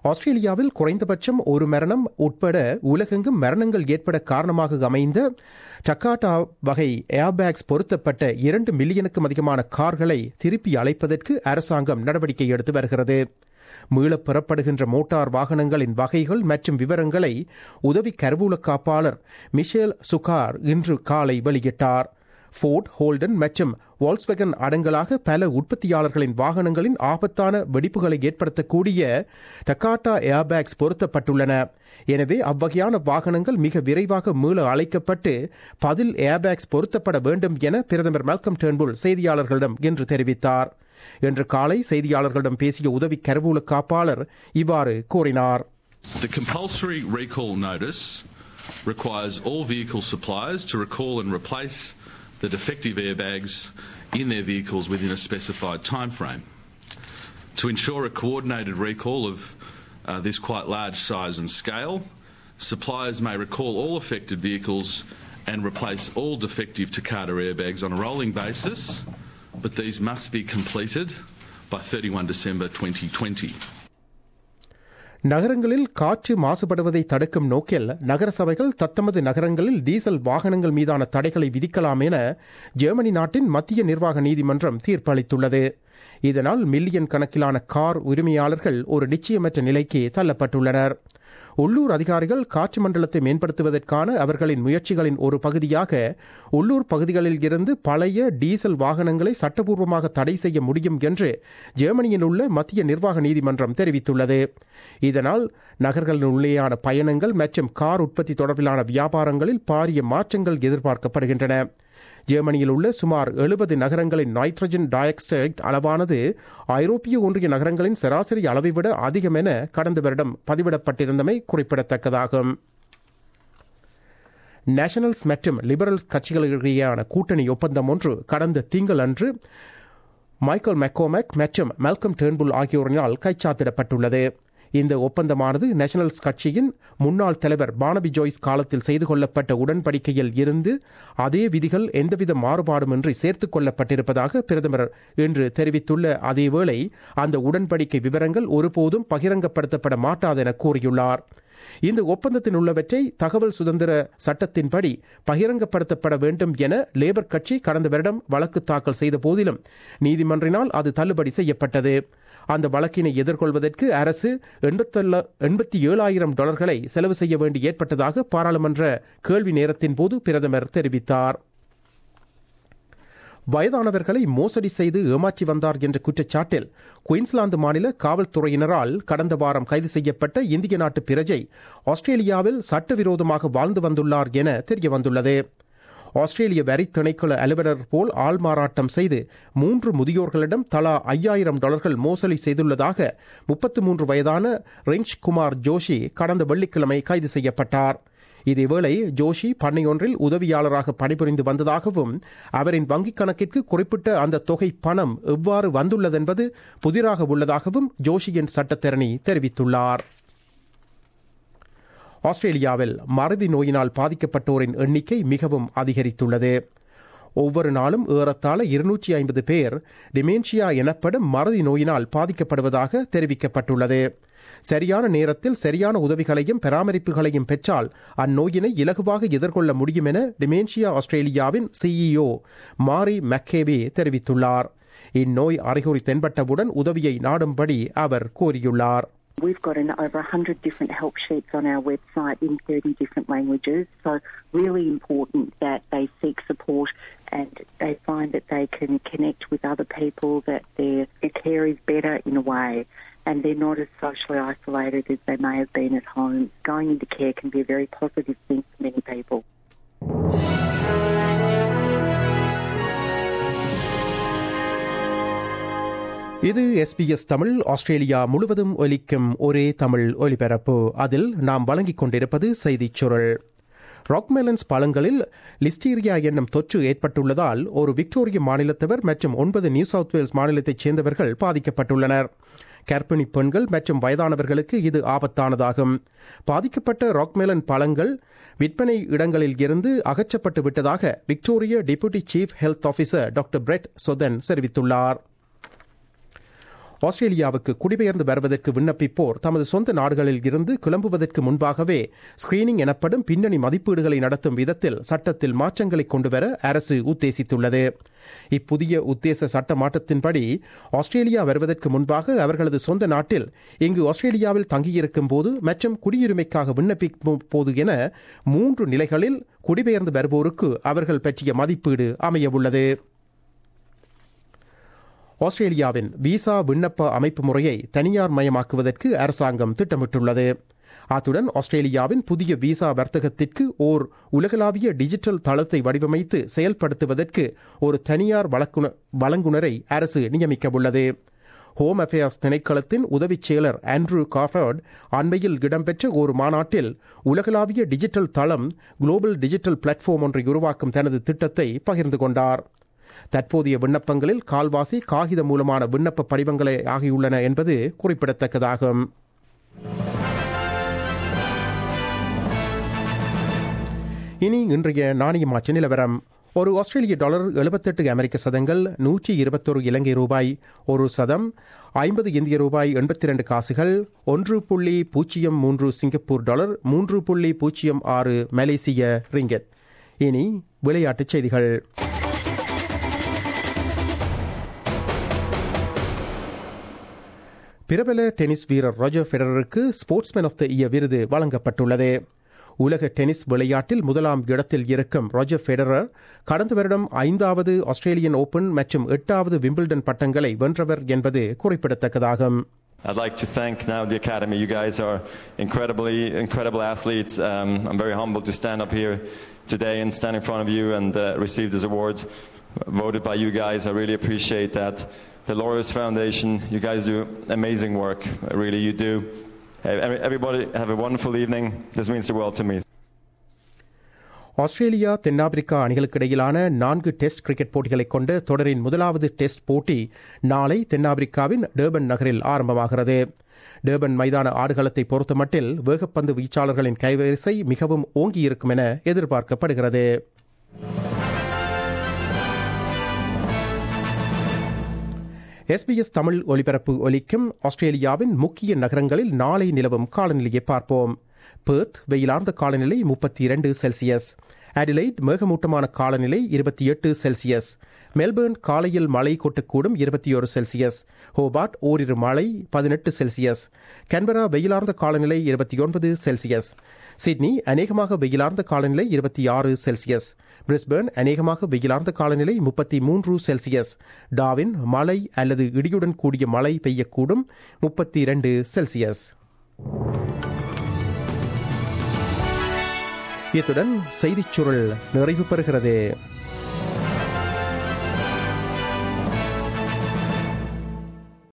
ஆஸ்திரேலியாவில் குறைந்தபட்சம் ஒரு மரணம் உட்பட உலகெங்கும் மரணங்கள் ஏற்பட காரணமாக அமைந்த டக்காட்டா வகை ஏர்பேக்ஸ் பொருத்தப்பட்ட இரண்டு மில்லியனுக்கும் அதிகமான கார்களை திருப்பி அழைப்பதற்கு அரசாங்கம் நடவடிக்கை எடுத்து வருகிறது மீளப் பெறப்படுகின்ற மோட்டார் வாகனங்களின் வகைகள் மற்றும் விவரங்களை உதவி கருவூல காப்பாளர் மிஷேல் சுகார் இன்று காலை வெளியிட்டார் ஃபோர்ட் ஹோல்டன் மற்றும் வால்ஸ்வெகன் அடங்கலாக பல உற்பத்தியாளர்களின் வாகனங்களின் ஆபத்தான வெடிப்புகளை ஏற்படுத்தக்கூடிய டக்காட்டா ஏர்பேக்ஸ் பொருத்தப்பட்டுள்ளன எனவே அவ்வகையான வாகனங்கள் மிக விரைவாக மீள அழைக்கப்பட்டு பதில் ஏர்பேக்ஸ் பொருத்தப்பட வேண்டும் என பிரதமர் மெல்கம் டேர்ன்புல் செய்தியாளர்களிடம் இன்று தெரிவித்தார் இன்று காலை செய்தியாளர்களிடம் பேசிய உதவி கருவூல காப்பாளர் இவ்வாறு கூறினார் The compulsory recall notice requires all vehicle suppliers to recall and replace the defective airbags in their vehicles within a specified time frame. To ensure a coordinated recall of uh, this quite large size and scale, suppliers may recall all affected vehicles and replace all defective Takata airbags on a rolling basis, but these must be completed by 31 December 2020. நகரங்களில் காற்று மாசுபடுவதை தடுக்கும் நோக்கில் நகர சபைகள் தத்தமது நகரங்களில் diesel வாகனங்கள் மீதான தடைகளை விதிக்கலாம் என ஜெர்மனி நாட்டின் மத்திய நிர்வாக நீதிமன்றம் தீர்ப்பளித்துள்ளது இதனால் மில்லியன் கணக்கிலான கார் உரிமையாளர்கள் ஒரு நிச்சயமற்ற நிலைக்கு தள்ளப்பட்டுள்ளனர் உள்ளூர் அதிகாரிகள் காற்று மண்டலத்தை மேம்படுத்துவதற்கான அவர்களின் முயற்சிகளின் ஒரு பகுதியாக உள்ளூர் பகுதிகளில் இருந்து பழைய டீசல் வாகனங்களை சட்டபூர்வமாக தடை செய்ய முடியும் என்று ஜெர்மனியில் உள்ள மத்திய நிர்வாக நீதிமன்றம் தெரிவித்துள்ளது இதனால் நகர்களின் உள்ளேயான பயணங்கள் மற்றும் கார் உற்பத்தி தொடர்பிலான வியாபாரங்களில் பாரிய மாற்றங்கள் எதிர்பார்க்கப்படுகின்றன ஜெர்மனியில் உள்ள சுமார் எழுபது நகரங்களின் நைட்ரஜன் டை ஆக்சைடு அளவானது ஐரோப்பிய ஒன்றிய நகரங்களின் சராசரி அளவை விட அதிகம் என கடந்த வருடம் பதிவிடப்பட்டிருந்தமை குறிப்பிடத்தக்கதாகும் நேஷனல்ஸ் மற்றும் லிபரல்ஸ் கட்சிகளிடையேயான கூட்டணி ஒப்பந்தம் ஒன்று கடந்த திங்கள் அன்று மைக்கேல் மெக்கோமேக் மற்றும் மெல்கம் டேர்ன்புல் ஆகியோரினால் கைச்சாத்திடப்பட்டுள்ளது இந்த ஒப்பந்தமானது நேஷனல்ஸ் கட்சியின் முன்னாள் தலைவர் பானபி ஜோய்ஸ் காலத்தில் செய்து கொள்ளப்பட்ட உடன்படிக்கையில் இருந்து அதே விதிகள் எந்தவித மாறுபாடுமின்றி சேர்த்துக் கொள்ளப்பட்டிருப்பதாக பிரதமர் இன்று தெரிவித்துள்ள அதேவேளை அந்த உடன்படிக்கை விவரங்கள் ஒருபோதும் பகிரங்கப்படுத்தப்பட மாட்டாதென கூறியுள்ளார் இந்த ஒப்பந்தத்தில் உள்ளவற்றை தகவல் சுதந்திர சட்டத்தின்படி பகிரங்கப்படுத்தப்பட வேண்டும் என லேபர் கட்சி கடந்த வருடம் வழக்கு தாக்கல் செய்த போதிலும் நீதிமன்றினால் அது தள்ளுபடி செய்யப்பட்டது அந்த வழக்கினை எதிர்கொள்வதற்கு அரசு எண்பத்தி ஏழாயிரம் டாலர்களை செலவு செய்ய வேண்டி ஏற்பட்டதாக பாராளுமன்ற கேள்வி நேரத்தின் போது பிரதமர் தெரிவித்தார் வயதானவர்களை மோசடி செய்து ஏமாற்றி வந்தார் என்ற குற்றச்சாட்டில் குயின்ஸ்லாந்து மாநில காவல்துறையினரால் கடந்த வாரம் கைது செய்யப்பட்ட இந்திய நாட்டு பிரஜை ஆஸ்திரேலியாவில் சட்டவிரோதமாக வாழ்ந்து வந்துள்ளார் என தெரிய வந்துள்ளது ஆஸ்திரேலிய வரி திணைக்கள அலுவலர் போல் ஆள்மாறாட்டம் செய்து மூன்று முதியோர்களிடம் தலா ஐயாயிரம் டாலர்கள் மோசடி செய்துள்ளதாக முப்பத்து மூன்று வயதான ரெஞ்ச் குமார் ஜோஷி கடந்த வெள்ளிக்கிழமை கைது செய்யப்பட்டார் இதேவேளை ஜோஷி பண்ணையொன்றில் உதவியாளராக பணிபுரிந்து வந்ததாகவும் அவரின் வங்கிக் கணக்கிற்கு குறிப்பிட்ட அந்த தொகை பணம் எவ்வாறு வந்துள்ளதென்பது புதிராக உள்ளதாகவும் ஜோஷியின் சட்டத்தரணி தெரிவித்துள்ளார் ஆஸ்திரேலியாவில் மறதி நோயினால் பாதிக்கப்பட்டோரின் எண்ணிக்கை மிகவும் அதிகரித்துள்ளது ஒவ்வொரு நாளும் ஏறத்தாழ இருநூற்றி ஐம்பது பேர் டிமென்ஷியா எனப்படும் மறதி நோயினால் பாதிக்கப்படுவதாக தெரிவிக்கப்பட்டுள்ளது சரியான நேரத்தில் சரியான உதவிகளையும் பராமரிப்புகளையும் பெற்றால் அந்நோயினை இலகுவாக எதிர்கொள்ள முடியும் என டிமென்ஷியா ஆஸ்திரேலியாவின் சிஇஓ மாரி மெக்கேவே தெரிவித்துள்ளார் இந்நோய் அறிகுறி தென்பட்டவுடன் உதவியை நாடும்படி அவர் கூறியுள்ளார் We've got an, over 100 different help sheets on our website in 30 different languages. So, really important that they seek support and they find that they can connect with other people, that their, their care is better in a way, and they're not as socially isolated as they may have been at home. Going into care can be a very positive thing for many people. இது SBS Tamil Australia முழுவதும் ஒலிக்கும் ஒரே தமிழ் ஒலிபரப்பு அதில் நாம் வழங்கிக் கொண்டிருப்பது செய்திச் சுருள் ராக்மெலன்ஸ் பழங்களில் லிஸ்டீரியா என்னும் தொற்று ஏற்பட்டுள்ளதால் ஒரு விக்டோரிய மாநிலத்தவர் மற்றும் ஒன்பது நியூ சவுத் வேல்ஸ் மாநிலத்தைச் சேர்ந்தவர்கள் பாதிக்கப்பட்டுள்ளனர் கர்ப்பிணி பெண்கள் மற்றும் வயதானவர்களுக்கு இது ஆபத்தானதாகும் பாதிக்கப்பட்ட ராக்மெலன் பழங்கள் விற்பனை இடங்களில் இருந்து அகற்றப்பட்டு விட்டதாக Victoria deputy chief health officer doctor Brett Sutton தெரிவித்துள்ளார் ஆஸ்திரேலியாவுக்கு குடிபெயர்ந்து வருவதற்கு விண்ணப்பிப்போர் தமது சொந்த நாடுகளில் இருந்து கிளம்புவதற்கு முன்பாகவே ஸ்கிரீனிங் எனப்படும் பின்னணி மதிப்பீடுகளை நடத்தும் விதத்தில் சட்டத்தில் மாற்றங்களை கொண்டுவர அரசு உத்தேசித்துள்ளது இப்புதிய உத்தேச சட்ட மாற்றத்தின்படி ஆஸ்திரேலியா வருவதற்கு முன்பாக அவர்களது சொந்த நாட்டில் இங்கு ஆஸ்திரேலியாவில் தங்கியிருக்கும் போது மற்றும் குடியுரிமைக்காக விண்ணப்பிக்கும் போது என மூன்று நிலைகளில் குடிபெயர்ந்து வருவோருக்கு அவர்கள் பற்றிய மதிப்பீடு அமையவுள்ளது ஆஸ்திரேலியாவின் விசா விண்ணப்ப அமைப்பு முறையை தனியார் மயமாக்குவதற்கு அரசாங்கம் திட்டமிட்டுள்ளது அத்துடன் ஆஸ்திரேலியாவின் புதிய விசா வர்த்தகத்திற்கு ஓர் உலகளாவிய டிஜிட்டல் தளத்தை வடிவமைத்து செயல்படுத்துவதற்கு ஒரு தனியார் வழங்குனரை அரசு நியமிக்கவுள்ளது ஹோம் அஃபேர்ஸ் திணைக்களத்தின் உதவிச் செயலர் ஆண்ட்ரூ காஃபர்ட் அண்மையில் இடம்பெற்ற ஒரு மாநாட்டில் உலகளாவிய டிஜிட்டல் தளம் குளோபல் டிஜிட்டல் பிளாட்ஃபார்ம் ஒன்றை உருவாக்கும் தனது திட்டத்தை பகிர்ந்து கொண்டார் தற்போதைய விண்ணப்பங்களில் கால்வாசி காகித மூலமான விண்ணப்ப படிவங்களே ஆகியுள்ளன என்பது குறிப்பிடத்தக்கதாகும் இனி இன்றைய நாணய மாற்ற நிலவரம் ஒரு ஆஸ்திரேலிய டாலர் எழுபத்தெட்டு அமெரிக்க சதங்கள் நூற்றி இருபத்தொரு இலங்கை ரூபாய் ஒரு சதம் ஐம்பது இந்திய ரூபாய் எண்பத்தி ரெண்டு காசுகள் ஒன்று புள்ளி பூஜ்ஜியம் மூன்று சிங்கப்பூர் டாலர் மூன்று புள்ளி பூஜ்ஜியம் ஆறு மலேசிய ரிங்கெட் இனி விளையாட்டுச் செய்திகள் பிரபல டென்னிஸ் வீரர் ரோஜர் ஃபெடரருக்கு ஸ்போர்ட்ஸ்மேன் ஆஃப் த இயர் விருது வழங்கப்பட்டுள்ளது உலக டென்னிஸ் விளையாட்டில் முதலாம் இடத்தில் இருக்கும் ரோஜர் ஃபெடரர் கடந்த வருடம் ஐந்தாவது ஆஸ்திரேலியன் ஓபன் மற்றும் எட்டாவது விம்பிள்டன் பட்டங்களை வென்றவர் என்பது குறிப்பிடத்தக்கதாகும் I'd like to thank now the Academy. You guys are incredibly, incredible athletes. Um, I'm very humbled to stand up here today and stand in front of you and uh, receive these awards voted by you guys. I really appreciate that. The Laureus Foundation, you guys do amazing work. Really, you do. Everybody have a wonderful evening. This means the world to me. Australia தென்னாப்பிரிக்கா அணிகளுக்கு இடையிலான நான்கு test cricket போட்டிகளை கொண்ட தொடரின் முதலாவது test போட்டி நாளை தென்னாப்பிரிக்காவின் டேர்பன் நகரில் ஆரம்பமாகிறது டேர்பன் மைதான ஆடுகளத்தை பொறுத்தமட்டில் வேகப்பந்து வீச்சாளர்களின் கைவரிசை மிகவும் ஓங்கியிருக்கும் என எதிர்பார்க்கப்படுகிறது எஸ்பிஎஸ் தமிழ் ஒலிபரப்பு ஒலிக்கும் ஆஸ்திரேலியாவின் முக்கிய நகரங்களில் நாளை நிலவும் காலநிலையை பார்ப்போம் பேர்த் வெயிலார்ந்த காலநிலை முப்பத்தி இரண்டு செல்சியஸ் அடிலைட் மேகமூட்டமான காலநிலை இருபத்தி எட்டு செல்சியஸ் மெல்பர்ன் காலையில் மழை கொட்டக்கூடும் இருபத்தி ஒரு செல்சியஸ் ஹோபார்ட் ஓரிரு மழை பதினெட்டு செல்சியஸ் கன்பரா வெயிலார்ந்த காலநிலை இருபத்தி ஒன்பது செல்சியஸ் சிட்னி அநேகமாக வெயிலார்ந்த காலநிலை இருபத்தி ஆறு செல்சியஸ் பிரிஸ்பர்ன் அநேகமாக வெயிலார்ந்த காலநிலை முப்பத்தி மூன்று செல்சியஸ் டாவின் மழை அல்லது இடியுடன் கூடிய மழை பெய்யக்கூடும் முப்பத்தி இரண்டு செல்சியஸ் இத்துடன் செய்திச் சுருள் நிறைவு பெறுகிறது